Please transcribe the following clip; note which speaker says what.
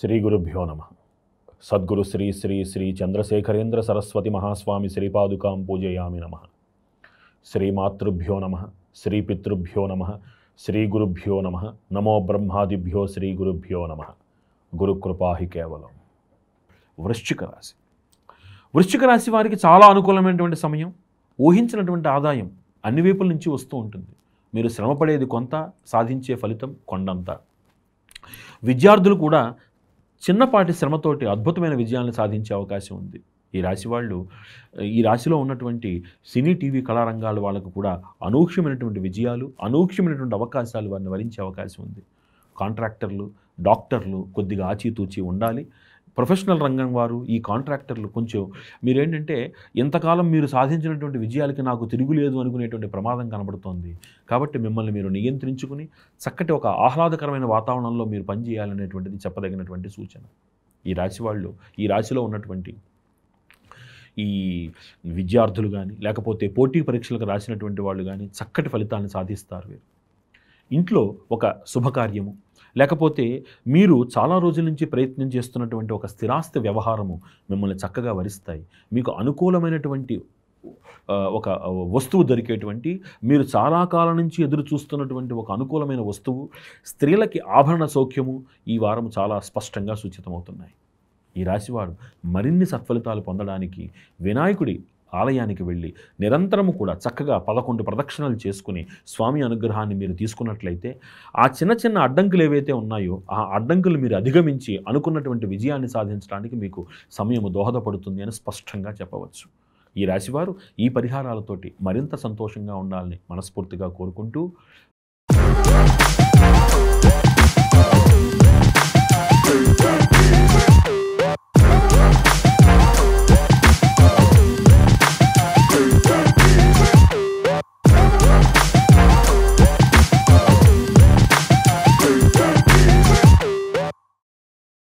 Speaker 1: శ్రీ గురుభ్యో నమ సద్గురు శ్రీ శ్రీ శ్రీ చంద్రశేఖరేంద్ర సరస్వతి మహాస్వామి శ్రీపాదుకాం పూజయామి నమ శ్రీమాతృభ్యో నమ శ్రీపితృభ్యో నమ శ్రీ గురుభ్యో నమ నమో బ్రహ్మాదిభ్యో శ్రీ గురుభ్యో నమ గురుకృపాహి కేవలం వృశ్చిక రాశి వృశ్చిక రాశి వారికి చాలా అనుకూలమైనటువంటి సమయం ఊహించినటువంటి ఆదాయం అన్ని వైపుల నుంచి వస్తూ ఉంటుంది మీరు శ్రమపడేది కొంత సాధించే ఫలితం కొండంత విద్యార్థులు కూడా చిన్నపాటి శ్రమతోటి అద్భుతమైన విజయాలను సాధించే అవకాశం ఉంది ఈ రాశి వాళ్ళు ఈ రాశిలో ఉన్నటువంటి సినీ టీవీ కళారంగాల వాళ్ళకు కూడా అనూక్ష్యమైనటువంటి విజయాలు అనూక్ష్యమైనటువంటి అవకాశాలు వారిని వరించే అవకాశం ఉంది కాంట్రాక్టర్లు డాక్టర్లు కొద్దిగా ఆచితూచి ఉండాలి ప్రొఫెషనల్ రంగం వారు ఈ కాంట్రాక్టర్లు కొంచెం మీరేంటంటే ఎంతకాలం మీరు సాధించినటువంటి విజయాలకి నాకు తిరుగులేదు అనుకునేటువంటి ప్రమాదం కనబడుతోంది కాబట్టి మిమ్మల్ని మీరు నియంత్రించుకుని చక్కటి ఒక ఆహ్లాదకరమైన వాతావరణంలో మీరు పనిచేయాలనేటువంటిది చెప్పదగినటువంటి సూచన ఈ రాశి వాళ్ళు ఈ రాశిలో ఉన్నటువంటి ఈ విద్యార్థులు కానీ లేకపోతే పోటీ పరీక్షలకు రాసినటువంటి వాళ్ళు కానీ చక్కటి ఫలితాలను సాధిస్తారు వీరు ఇంట్లో ఒక శుభకార్యము లేకపోతే మీరు చాలా రోజుల నుంచి ప్రయత్నం చేస్తున్నటువంటి ఒక స్థిరాస్తి వ్యవహారము మిమ్మల్ని చక్కగా వరిస్తాయి మీకు అనుకూలమైనటువంటి ఆ, ఒక వస్తువు దొరికేటువంటి మీరు చాలా కాలం నుంచి ఎదురు చూస్తున్నటువంటి ఒక అనుకూలమైన వస్తువు స్త్రీలకి ఆభరణ సౌఖ్యము ఈ వారం చాలా స్పష్టంగా సూచితమవుతున్నాయి ఈ రాశివారు మరిన్ని సత్ఫలితాలు పొందడానికి వినాయకుడి ఆలయానికి వెళ్ళి నిరంతరము కూడా చక్కగా పదకొండు ప్రదక్షిణలు చేసుకుని స్వామి అనుగ్రహాన్ని మీరు తీసుకున్నట్లయితే ఆ చిన్న చిన్న అడ్డంకులు ఏవైతే ఉన్నాయో ఆ అడ్డంకులు మీరు అధిగమించి అనుకున్నటువంటి విజయాన్ని సాధించడానికి మీకు సమయము దోహదపడుతుంది అని స్పష్టంగా చెప్పవచ్చు ఈ రాశివారు ఈ పరిహారాలతోటి మరింత సంతోషంగా ఉండాలని మనస్ఫూర్తిగా కోరుకుంటూ